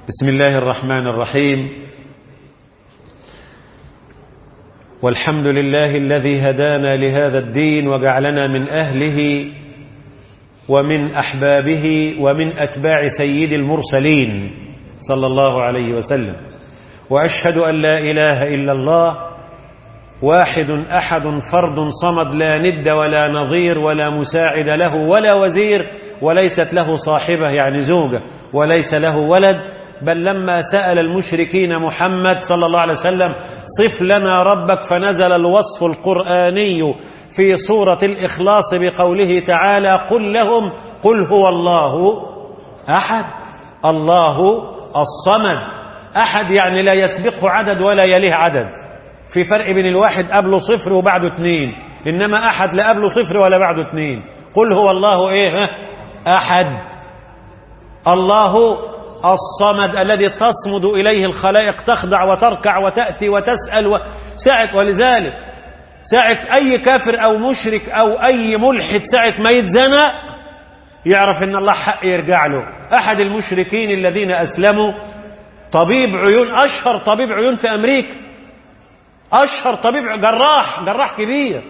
بسم الله الرحمن الرحيم والحمد لله الذي هدانا لهذا الدين وجعلنا من أهله ومن أحبابه ومن أتباع سيد المرسلين صلى الله عليه وسلم وأشهد أن لا إله إلا الله واحد أحد فرد صمد لا ند ولا نظير ولا مساعد له ولا وزير وليست له صاحبة يعني زوجة وليس له ولد بل لما سأل المشركين محمد صلى الله عليه وسلم صف لنا ربك فنزل الوصف القرآني في سورة الإخلاص بقوله تعالى قل لهم قل هو الله أحد الله الصمد أحد يعني لا يسبقه عدد ولا يليه عدد في فرق بين الواحد قبله صفر وبعده اثنين إنما أحد لا قبله صفر ولا بعده اثنين قل هو الله إيه أحد الله الصمد الذي تصمد إليه الخلائق تخضع وتركع وتأتي وتسأل و... ساعة ولذلك ساعة أي كافر أو مشرك أو أي ملحد ساعة ما يتزنى يعرف أن الله حق يرجع له أحد المشركين الذين أسلموا طبيب عيون أشهر طبيب عيون في أمريكا أشهر طبيب جراح جراح كبير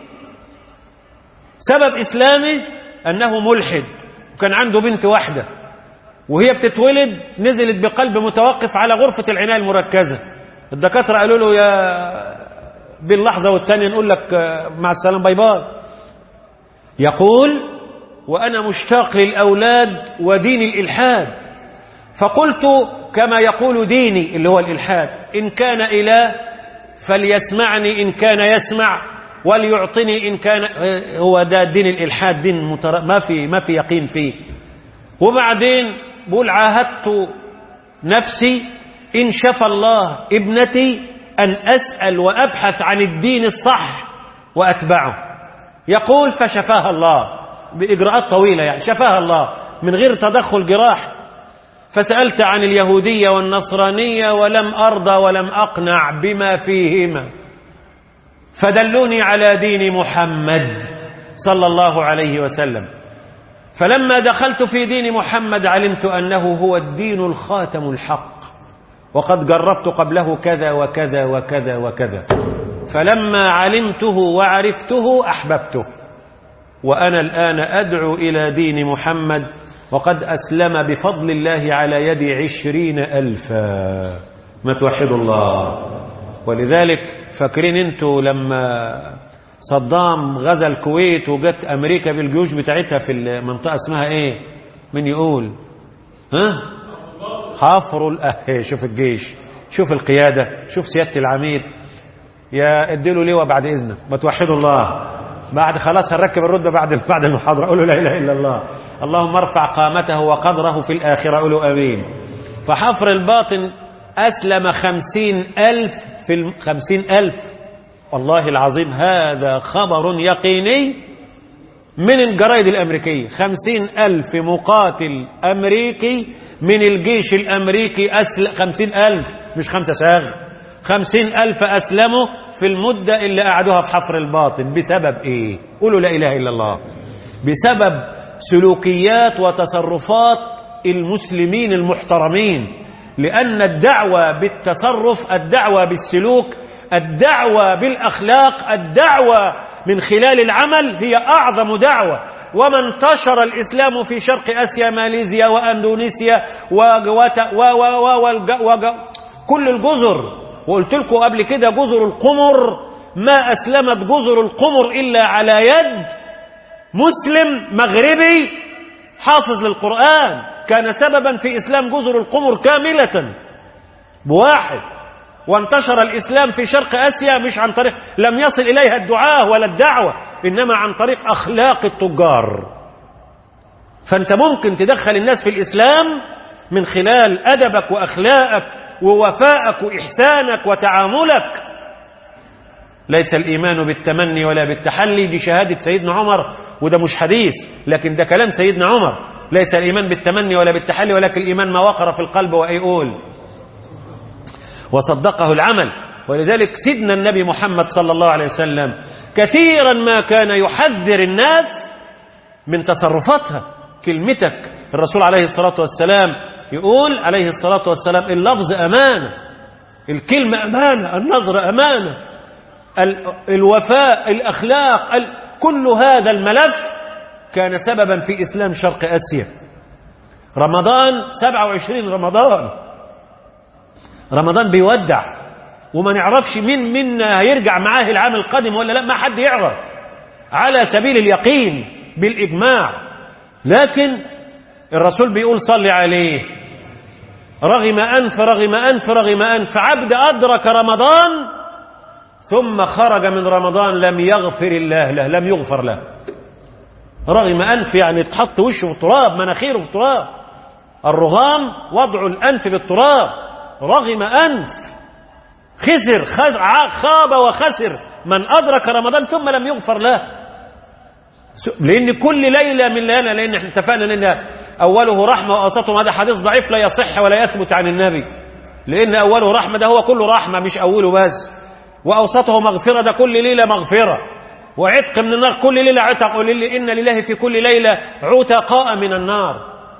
سبب إسلامي أنه ملحد وكان عنده بنت واحدة وهي بتتولد نزلت بقلب متوقف على غرفة العناية المركزة الدكاترة قالوا له يا باللحظة والتانية نقول لك مع السلامة باي باي يقول وأنا مشتاق للأولاد ودين الإلحاد فقلت كما يقول ديني اللي هو الإلحاد إن كان إله فليسمعني إن كان يسمع وليعطني إن كان هو ده دين الإلحاد دين متر... ما في ما في يقين فيه وبعدين بقول عاهدت نفسي إن شفى الله ابنتي أن أسأل وأبحث عن الدين الصح وأتبعه يقول فشفاها الله بإجراءات طويلة يعني شفاها الله من غير تدخل جراح فسألت عن اليهودية والنصرانية ولم أرضى ولم أقنع بما فيهما فدلوني على دين محمد صلى الله عليه وسلم فلما دخلت في دين محمد علمت أنه هو الدين الخاتم الحق وقد جربت قبله كذا وكذا وكذا وكذا فلما علمته وعرفته أحببته وأنا الآن أدعو إلى دين محمد وقد أسلم بفضل الله على يد عشرين ألفا ما توحدوا الله ولذلك فاكرين انتوا لما صدام غزا الكويت وجت أمريكا بالجيوش بتاعتها في المنطقة اسمها ايه من يقول ها حفر الأه شوف الجيش شوف القيادة شوف سيادة العميد يا اديله لواء بعد إذنك ما توحدوا الله بعد خلاص هنركب الردة بعد بعد المحاضرة قولوا لا إله إلا الله اللهم ارفع قامته وقدره في الآخرة قولوا أمين فحفر الباطن أسلم خمسين ألف في خمسين ألف والله العظيم هذا خبر يقيني من الجرائد الأمريكية خمسين ألف مقاتل أمريكي من الجيش الأمريكي أسل خمسين ألف مش خمسة ساغ خمسين ألف أسلموا في المدة اللي قعدوها بحفر الباطن بسبب إيه قولوا لا إله إلا الله بسبب سلوكيات وتصرفات المسلمين المحترمين لأن الدعوة بالتصرف الدعوة بالسلوك الدعوة بالأخلاق الدعوة من خلال العمل هي أعظم دعوة وما انتشر الإسلام في شرق آسيا ماليزيا وأندونيسيا وجواتا و و و والج... وج... كل الجزر وقلت لكم قبل كده جزر القمر ما أسلمت جزر القمر إلا على يد مسلم مغربي حافظ للقرآن كان سببا في إسلام جزر القمر كاملة بواحد وانتشر الإسلام في شرق آسيا مش عن طريق لم يصل إليها الدعاء ولا الدعوة إنما عن طريق أخلاق التجار فأنت ممكن تدخل الناس في الإسلام من خلال أدبك وأخلاقك ووفائك وإحسانك وتعاملك ليس الإيمان بالتمني ولا بالتحلي دي شهادة سيدنا عمر وده مش حديث لكن ده كلام سيدنا عمر ليس الإيمان بالتمني ولا بالتحلي ولكن الإيمان ما وقر في القلب ويقول وصدقه العمل ولذلك سيدنا النبي محمد صلى الله عليه وسلم كثيرا ما كان يحذر الناس من تصرفاتها كلمتك الرسول عليه الصلاة والسلام يقول عليه الصلاة والسلام اللفظ أمانة الكلمة أمانة النظر أمانة ال- الوفاء الأخلاق ال- كل هذا الملف كان سببا في إسلام شرق آسيا رمضان 27 رمضان رمضان بيودع وما نعرفش مين منا هيرجع معاه العام القادم ولا لا ما حد يعرف على سبيل اليقين بالإجماع لكن الرسول بيقول صلي عليه رغم أنف رغم أنف رغم أنف عبد أدرك رمضان ثم خرج من رمضان لم يغفر الله له لم يغفر له رغم أنف يعني تحط وشه في التراب مناخيره في التراب الرغام وضع الأنف بالتراب رغم أنف خسر خ- خاب وخسر من أدرك رمضان ثم لم يغفر له لأن كل ليلة من ليلة لأن احنا اتفقنا لأن أوله رحمة وأوسطه هذا حديث ضعيف لا يصح ولا يثبت عن النبي لأن أوله رحمة ده هو كله رحمة مش أوله بس وأوسطه مغفرة ده كل ليلة مغفرة وعتق من النار كل ليلة عتق ولل- إن لله في كل ليلة عتقاء من النار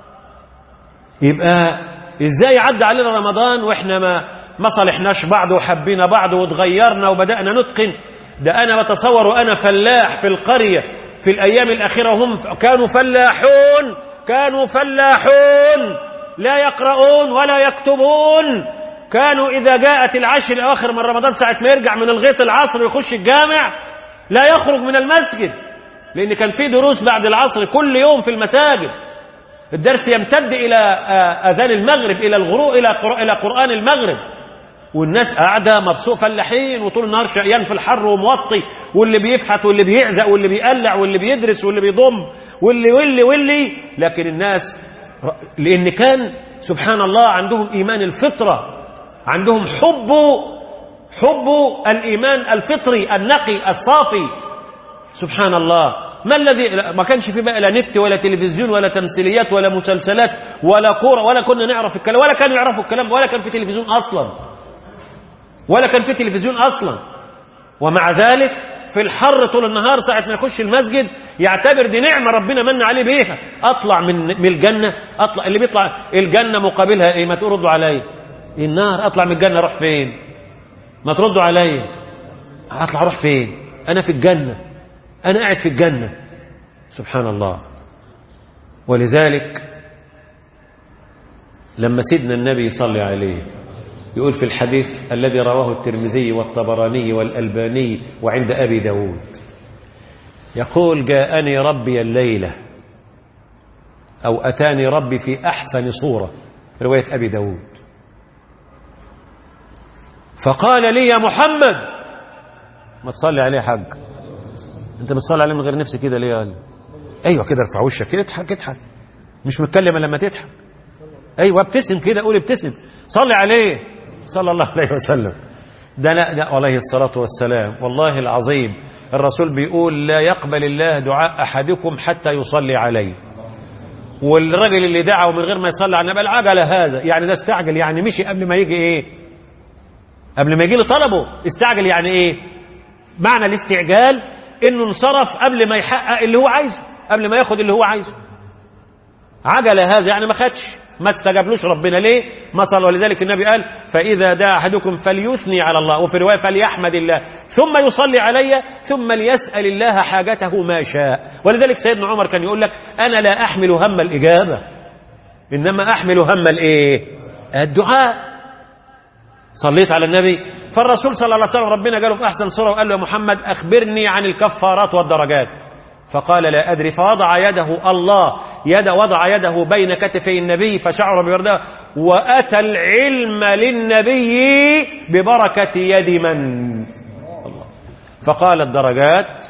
يبقى ازاي عدى علينا رمضان واحنا ما ما صالحناش بعض وحبينا بعض وتغيرنا وبدأنا نتقن ده انا بتصور وانا فلاح في القرية في الايام الاخيرة هم كانوا فلاحون كانوا فلاحون لا يقرؤون ولا يكتبون كانوا اذا جاءت العشر الاواخر من رمضان ساعة ما يرجع من الغيط العصر ويخش الجامع لا يخرج من المسجد لان كان في دروس بعد العصر كل يوم في المساجد الدرس يمتد إلى آه، أذان المغرب إلى الغروب إلى قر- إلى قرآن المغرب والناس قاعدة مبسوط فلاحين وطول النهار شقيان في الحر وموطي واللي بيفحت واللي بيعزق واللي بيقلع واللي بيدرس واللي بيضم واللي واللي واللي لكن الناس ر- لأن كان سبحان الله عندهم إيمان الفطرة عندهم حب حب الإيمان الفطري النقي الصافي سبحان الله ما الذي ما كانش في بقى لا نت ولا تلفزيون ولا تمثيليات ولا مسلسلات ولا كوره ولا كنا نعرف الكلام ولا كانوا يعرفوا الكلام ولا كان في تلفزيون اصلا ولا كان في تلفزيون اصلا ومع ذلك في الحر طول النهار ساعة ما يخش المسجد يعتبر دي نعمة ربنا من عليه بيها اطلع من من الجنة اطلع اللي بيطلع الجنة مقابلها ايه ما تردوا عليا النار اطلع من الجنة اروح فين ما تردوا عليا اطلع اروح فين انا في الجنة أنا قاعد في الجنة سبحان الله ولذلك لما سيدنا النبي يصلي عليه يقول في الحديث الذي رواه الترمذي والطبراني والألباني وعند أبي داود يقول جاءني ربي الليلة أو أتاني ربي في أحسن صورة رواية أبي داود فقال لي يا محمد ما تصلي عليه حق انت بتصلي عليه من غير نفسي كده ليه يا قال ايوه كده ارفع وشك كده اضحك اضحك مش متكلم لما تضحك ايوه ابتسم كده قول ابتسم صلي عليه صلى الله عليه وسلم ده لا ده عليه الصلاة والسلام والله العظيم الرسول بيقول لا يقبل الله دعاء أحدكم حتى يصلي عليه والراجل اللي دعا من غير ما يصلي على النبي العجل هذا يعني ده استعجل يعني مشي قبل ما يجي ايه قبل ما يجي له طلبه استعجل يعني ايه معنى الاستعجال انه انصرف قبل ما يحقق اللي هو عايزه قبل ما ياخد اللي هو عايزه عجل هذا يعني ما خدش ما استجابلوش ربنا ليه ما صلى ولذلك النبي قال فإذا دعا أحدكم فليثني على الله وفي رواية فليحمد الله ثم يصلي علي ثم ليسأل الله حاجته ما شاء ولذلك سيدنا عمر كان يقول لك أنا لا أحمل هم الإجابة إنما أحمل هم الإيه الدعاء صليت على النبي فالرسول صلى الله عليه وسلم ربنا قاله في أحسن صورة وقال له يا محمد أخبرني عن الكفارات والدرجات فقال لا أدري فوضع يده الله يد وضع يده بين كتفي النبي فشعر ببرده وأتى العلم للنبي ببركة يد من الله فقال الدرجات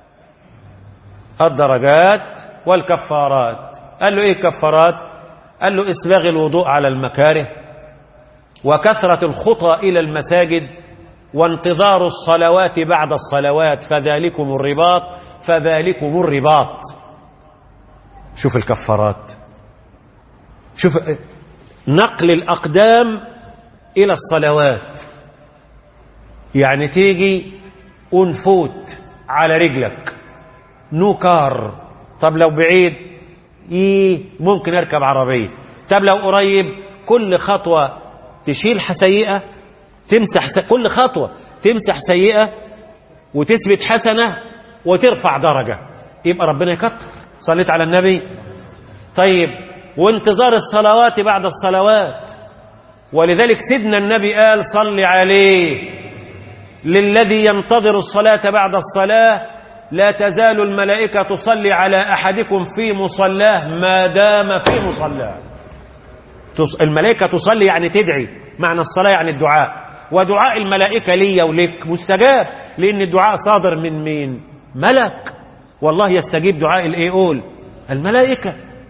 الدرجات والكفارات قال له ايه الكفارات قال له اسباغ الوضوء على المكاره وكثرة الخطى إلى المساجد وانتظار الصلوات بعد الصلوات فذلكم الرباط فذلكم الرباط شوف الكفارات شوف نقل الأقدام إلى الصلوات يعني تيجي ونفوت على رجلك نوكار طب لو بعيد إيه ممكن أركب عربية طب لو قريب كل خطوة تشيل سيئة تمسح س... كل خطوة تمسح سيئة وتثبت حسنة وترفع درجة يبقى ربنا يكتر صليت على النبي طيب وانتظار الصلوات بعد الصلوات ولذلك سيدنا النبي قال صل عليه للذي ينتظر الصلاة بعد الصلاة لا تزال الملائكة تصلي على أحدكم في مصلاه ما دام في مصلاه الملائكة تصلي يعني تدعي معنى الصلاة يعني الدعاء ودعاء الملائكة لي ولك مستجاب لأن الدعاء صادر من مين ملك والله يستجيب دعاء الايه قول الملائكة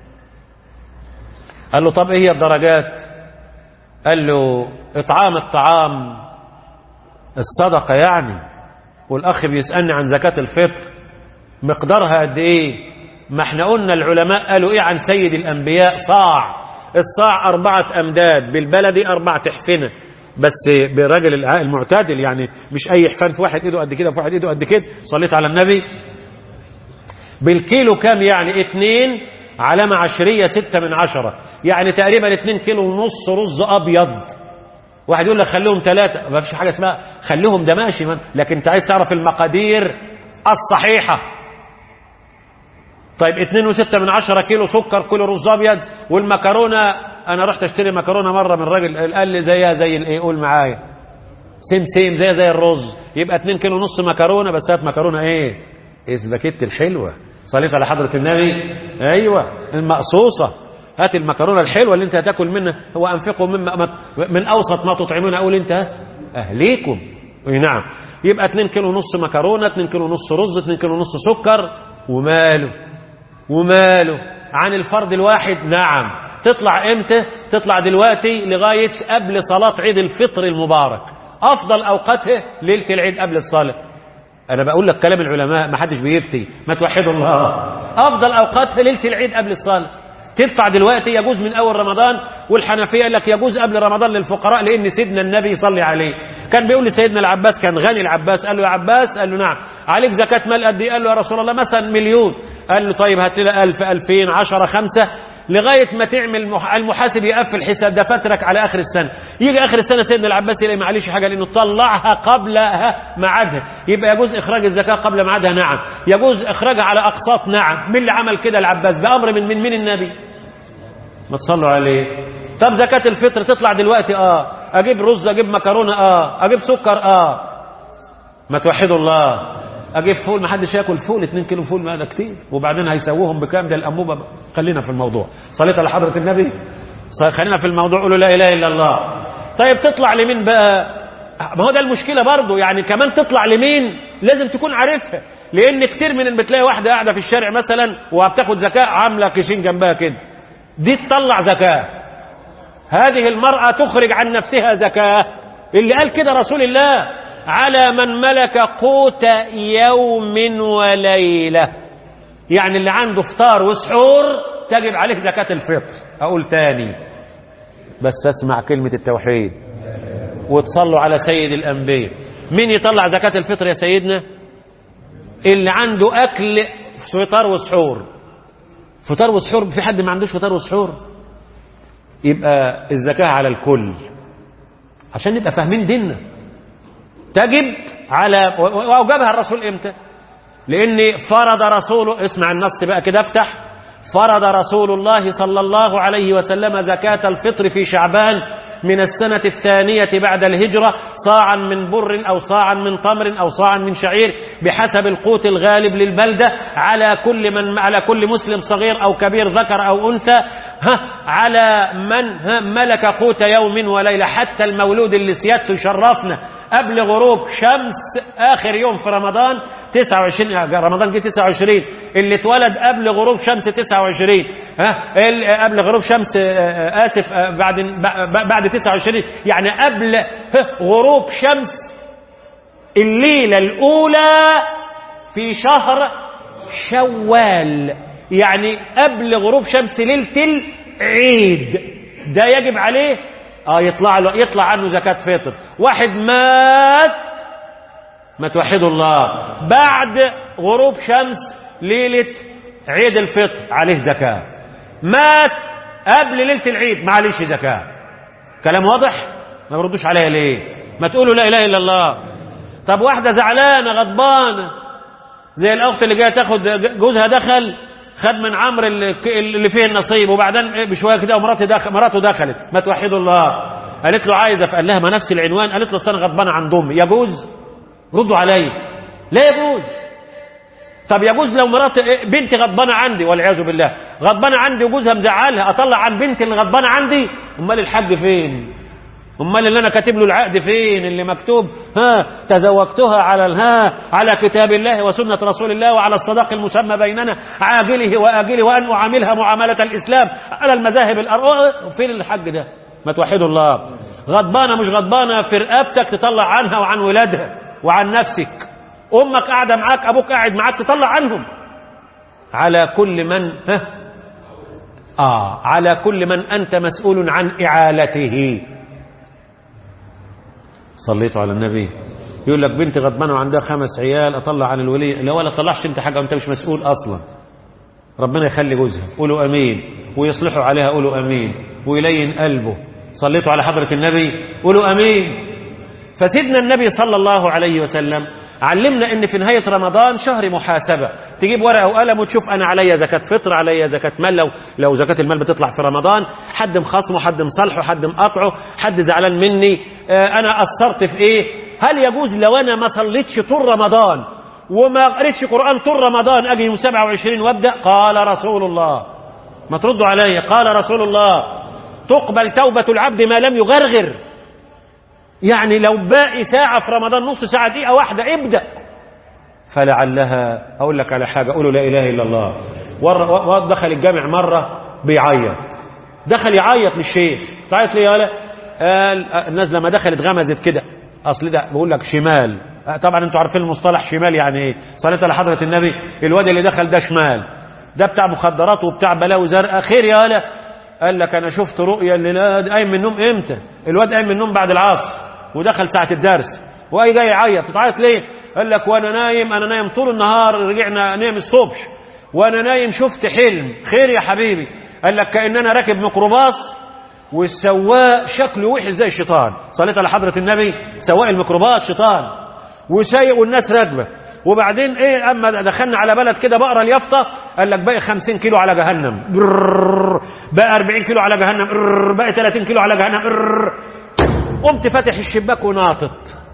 قال له طب ايه هي الدرجات قال له اطعام الطعام الصدقة يعني والاخ بيسألني عن زكاة الفطر مقدارها قد ايه ما احنا قلنا العلماء قالوا ايه عن سيد الانبياء صاع الصاع اربعة امداد بالبلدي اربعة احفنة بس بالراجل المعتدل يعني مش اي حفان في واحد ايده قد كده في واحد ايده قد كده صليت على النبي بالكيلو كام يعني اتنين علامة عشرية ستة من عشرة يعني تقريبا اتنين كيلو ونص رز ابيض واحد يقول لك خليهم ثلاثة ما فيش حاجة اسمها خليهم ده ماشي من. لكن انت عايز تعرف المقادير الصحيحة طيب اتنين وستة من عشرة كيلو سكر كيلو رز ابيض والمكرونة انا رحت اشتري مكرونة مرة من راجل قال لي زيها زي الايه قول معايا سيم سيم زي زي الرز يبقى اتنين كيلو نص مكرونة بس هات مكرونة ايه اسباجيت الحلوة صليت على حضرة النبي ايوه المقصوصة هات المكرونة الحلوة اللي انت هتاكل منها هو انفقوا مما من اوسط ما تطعمون اقول انت اهليكم اي نعم يبقى 2 كيلو نص مكرونة 2 كيلو نص رز 2 كيلو نص سكر وماله وماله عن الفرد الواحد نعم تطلع امتى تطلع دلوقتي لغاية قبل صلاة عيد الفطر المبارك افضل اوقاتها ليلة العيد قبل الصلاة انا بقول لك كلام العلماء ما حدش بيفتي ما توحدوا الله افضل اوقاتها ليله العيد قبل الصلاه تدفع دلوقتي يجوز من اول رمضان والحنفيه قال لك يجوز قبل رمضان للفقراء لان سيدنا النبي يصلي عليه كان بيقول لسيدنا العباس كان غني العباس قال له يا عباس قال له نعم عليك زكاه مال قد ايه قال له يا رسول الله مثلا مليون قال له طيب هات لنا 1000 2000 10 5 لغايه ما تعمل المحاسب يقفل حساب دفاترك على اخر السنه يجي اخر السنه سيدنا العباس يلاقي معلش حاجه لانه طلعها قبل ميعادها يبقى يجوز اخراج الزكاه قبل ميعادها نعم يجوز اخراجها على اقساط نعم مين اللي عمل كده العباس بامر من من, من النبي ما تصلوا عليه طب زكاه الفطر تطلع دلوقتي اه اجيب رز اجيب مكرونه اه اجيب سكر اه ما توحدوا الله اجيب فول ما حدش ياكل فول 2 كيلو فول ما ده كتير وبعدين هيسووهم بكام ده الانبوبه خلينا في الموضوع صليت على حضره النبي خلينا في الموضوع قولوا لا اله الا الله طيب تطلع لمين بقى ما هو ده المشكله برضه يعني كمان تطلع لمين لازم تكون عارفها لان كتير من بتلاقي واحده قاعده في الشارع مثلا وبتاخد زكاه عامله كيسين جنبها كده دي تطلع زكاه هذه المراه تخرج عن نفسها زكاه اللي قال كده رسول الله على من ملك قوت يوم وليلة يعني اللي عنده فطار وسحور تجب عليه زكاة الفطر أقول تاني بس اسمع كلمة التوحيد وتصلوا على سيد الأنبياء مين يطلع زكاة الفطر يا سيدنا اللي عنده أكل فطار وسحور فطار وسحور في حد ما عندوش فطار وسحور يبقى الزكاة على الكل عشان نبقى فاهمين ديننا تجب على واوجبها الرسول امتى لان فرض رسوله اسمع النص بقى كده افتح فرض رسول الله صلى الله عليه وسلم زكاة الفطر في شعبان من السنة الثانية بعد الهجرة صاعا من بر أو صاعا من تمر أو صاعا من شعير بحسب القوت الغالب للبلدة على كل من على كل مسلم صغير أو كبير ذكر أو أنثى ها على من ها ملك قوت يوم وليلة حتى المولود اللي سيادته يشرفنا قبل غروب شمس آخر يوم في رمضان 29 رمضان جه 29 اللي اتولد قبل غروب شمس 29 ها قبل غروب شمس آسف بعد بعد 29 يعني قبل غروب شمس الليلة الأولى في شهر شوال يعني قبل غروب شمس ليلة العيد ده يجب عليه اه يطلع له يطلع عنه زكاة فطر واحد مات ما توحدوا الله بعد غروب شمس ليلة عيد الفطر عليه زكاة مات قبل ليلة العيد معلش زكاة كلام واضح ما بردوش عليها ليه ما تقولوا لا إله إلا الله طب واحدة زعلانة غضبانة زي الأخت اللي جاية تاخد جوزها دخل خد من عمرو اللي اللي فيه النصيب وبعدين بشويه كده ومراته دخل مراته دخلت ما توحدوا الله قالت له عايزه فقال لها ما نفس العنوان قالت له انا غضبانه عن ضمي يجوز ردوا علي لا يجوز طب يجوز لو مرات بنتي غضبانه عندي والعياذ بالله غضبانه عندي وجوزها مزعلها اطلع عن بنتي اللي غضبانه عندي امال الحاج فين امال اللي انا كاتب له العقد فين اللي مكتوب ها تزوجتها على ها على كتاب الله وسنه رسول الله وعلى الصداق المسمى بيننا عاجله واجله وان اعاملها معامله الاسلام على المذاهب الاربعه فين الحج ده ما توحدوا الله غضبانه مش غضبانه في رقبتك تطلع عنها وعن ولادها وعن نفسك امك قاعده معاك ابوك قاعد معاك تطلع عنهم على كل من ها اه على كل من انت مسؤول عن اعالته صليتوا على النبي يقول لك بنتي غضبانه وعندها خمس عيال اطلع عن الولي لا ولا طلعش انت حاجه وانت مش مسؤول اصلا ربنا يخلي جوزها قولوا امين ويصلحوا عليها قولوا امين ويلين قلبه صليتوا على حضره النبي قولوا امين فسيدنا النبي صلى الله عليه وسلم علمنا ان في نهايه رمضان شهر محاسبه تجيب ورقه وقلم وتشوف انا عليا زكاه فطر عليا زكاه مال لو لو زكاه المال بتطلع في رمضان حد مخاصمه حد مصالحه حد مقاطعه حد زعلان مني آه انا قصرت في ايه هل يجوز لو انا ما صليتش طول رمضان وما قريتش قران طول رمضان اجي يوم 27 وابدا قال رسول الله ما تردوا عليا قال رسول الله تقبل توبه العبد ما لم يغرغر يعني لو باقي ساعة في رمضان نص ساعة دقيقة واحدة ابدأ فلعلها أقول لك على حاجة أقولوا لا إله إلا الله ودخل الجامع مرة بيعيط دخل يعيط للشيخ تعيط ليه يالا قال الناس لما دخلت غمزت كده أصل ده بقول لك شمال طبعا انتوا عارفين المصطلح شمال يعني ايه صليت على حضرة النبي الواد اللي دخل ده شمال ده بتاع مخدرات وبتاع بلاوي زرقاء خير يالا قال لك انا شفت رؤيا اللي قايم من النوم امتى الواد قايم من النوم بعد العصر ودخل ساعة الدرس وأي جاي يعيط بتعيط ليه قال لك وانا نايم انا نايم طول النهار رجعنا نايم الصبح وانا نايم شفت حلم خير يا حبيبي قال لك كأننا راكب ميكروباص والسواق شكله وحش زي الشيطان صليت على حضرة النبي سواق الميكروباص شيطان وسايق والناس راكبه وبعدين ايه اما دخلنا على بلد كده بقرا اليافطه قال لك باقي 50 كيلو على جهنم بقى 40 كيلو على جهنم بقى 30 كيلو على جهنم قمت فاتح الشباك وناطط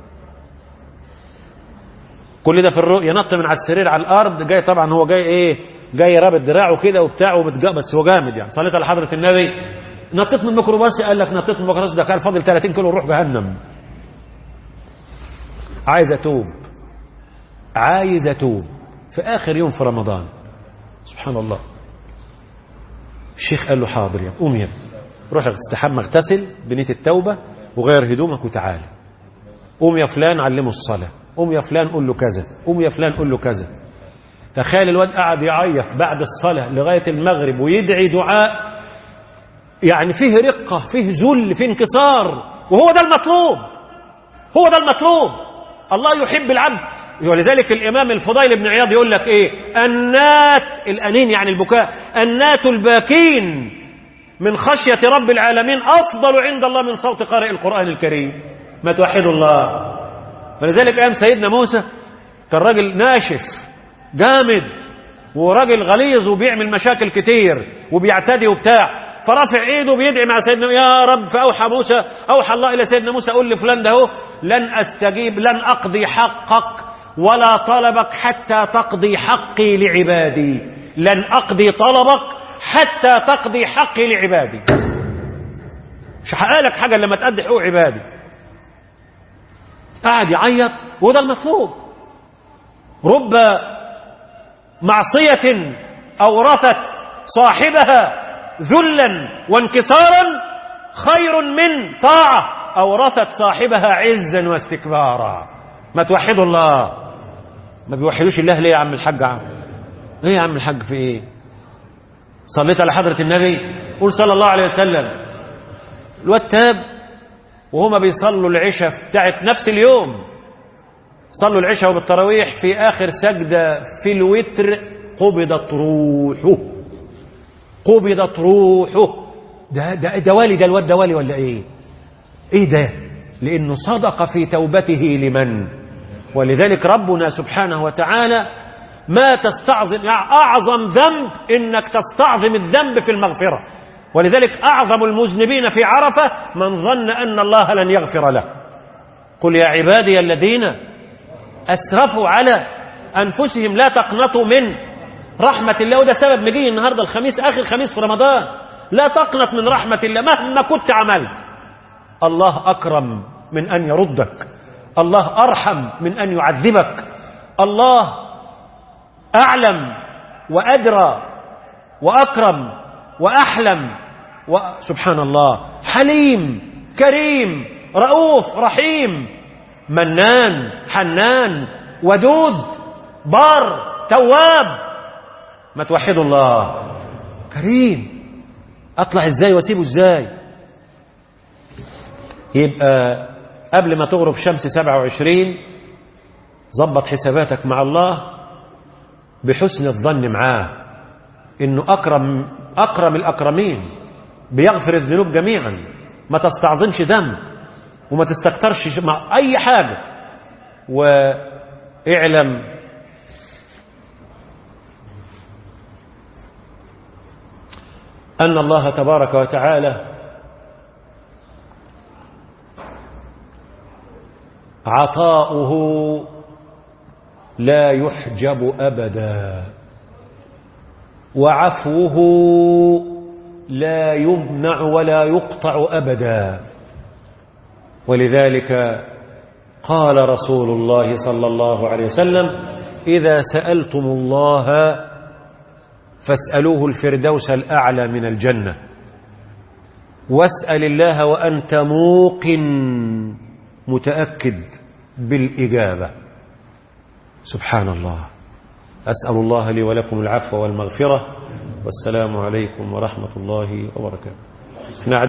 كل ده في الرؤيا نط من على السرير على الارض جاي طبعا هو جاي ايه جاي رابط دراعه كده وبتاع وبتجا بس هو جامد يعني صليت على حضره النبي نطيت من الميكروباص قال لك نطيت من الميكروباص ده كان فاضل 30 كيلو نروح جهنم عايز اتوب عايز اتوب في اخر يوم في رمضان سبحان الله الشيخ قال له حاضر يا قوم يا روح استحمى اغتسل بنيه التوبه وغير هدومك وتعالى قوم يا فلان علمه الصلاة قوم يا فلان قول له كذا قوم يا فلان قول له كذا تخيل الواد قعد يعيط بعد الصلاة لغاية المغرب ويدعي دعاء يعني فيه رقة فيه ذل فيه انكسار وهو ده المطلوب هو ده المطلوب الله يحب العبد ولذلك الإمام الفضيل بن عياض يقول لك إيه النات الأنين يعني البكاء النات الباكين من خشية رب العالمين أفضل عند الله من صوت قارئ القرآن الكريم ما توحدوا الله ولذلك أيام سيدنا موسى كان راجل ناشف جامد وراجل غليظ وبيعمل مشاكل كتير وبيعتدي وبتاع فرافع ايده بيدعي مع سيدنا يا رب فاوحى موسى اوحى الله الى سيدنا موسى قول لفلان ده لن استجيب لن اقضي حقك ولا طلبك حتى تقضي حقي لعبادي لن اقضي طلبك حتى تقضي حقي لعبادي مش هحقق حاجه لما تأدي حقوق عبادي قاعد يعيط وده المطلوب رب معصية أورثت صاحبها ذلا وانكسارا خير من طاعة أورثت صاحبها عزا واستكبارا ما توحدوا الله ما بيوحدوش الله ليه يا عم الحاج عم ايه يا عم الحاج في ايه صليت على حضرة النبي قول صلى الله عليه وسلم الواد تاب وهما بيصلوا العشاء بتاعت نفس اليوم صلوا العشاء وبالتراويح في آخر سجدة في الوتر قبضت روحه قبضت روحه ده, ده, ده والي ده الواد ده والي ولا ايه ايه ده لانه صدق في توبته لمن ولذلك ربنا سبحانه وتعالى ما تستعظم يعني اعظم ذنب انك تستعظم الذنب في المغفره ولذلك اعظم المذنبين في عرفه من ظن ان الله لن يغفر له قل يا عبادي الذين اسرفوا على انفسهم لا تقنطوا من رحمه الله وده سبب مجيء النهارده الخميس اخر خميس في رمضان لا تقنط من رحمه الله مهما كنت عملت الله اكرم من ان يردك الله ارحم من ان يعذبك الله اعلم وادرى واكرم واحلم و... سبحان الله حليم كريم رؤوف رحيم منان حنان ودود بار تواب ما توحدوا الله كريم اطلع ازاي واسيبه ازاي يبقى قبل ما تغرب شمس 27 ظبط حساباتك مع الله بحسن الظن معاه انه اكرم اكرم الاكرمين بيغفر الذنوب جميعا ما تستعظمش ذنب وما تستكترش مع اي حاجه واعلم ان الله تبارك وتعالى عطاؤه لا يحجب ابدا وعفوه لا يمنع ولا يقطع ابدا ولذلك قال رسول الله صلى الله عليه وسلم اذا سالتم الله فاسالوه الفردوس الاعلى من الجنه واسال الله وانت موقن متاكد بالاجابه سبحان الله أسأل الله لي ولكم العفو والمغفرة والسلام عليكم ورحمة الله وبركاته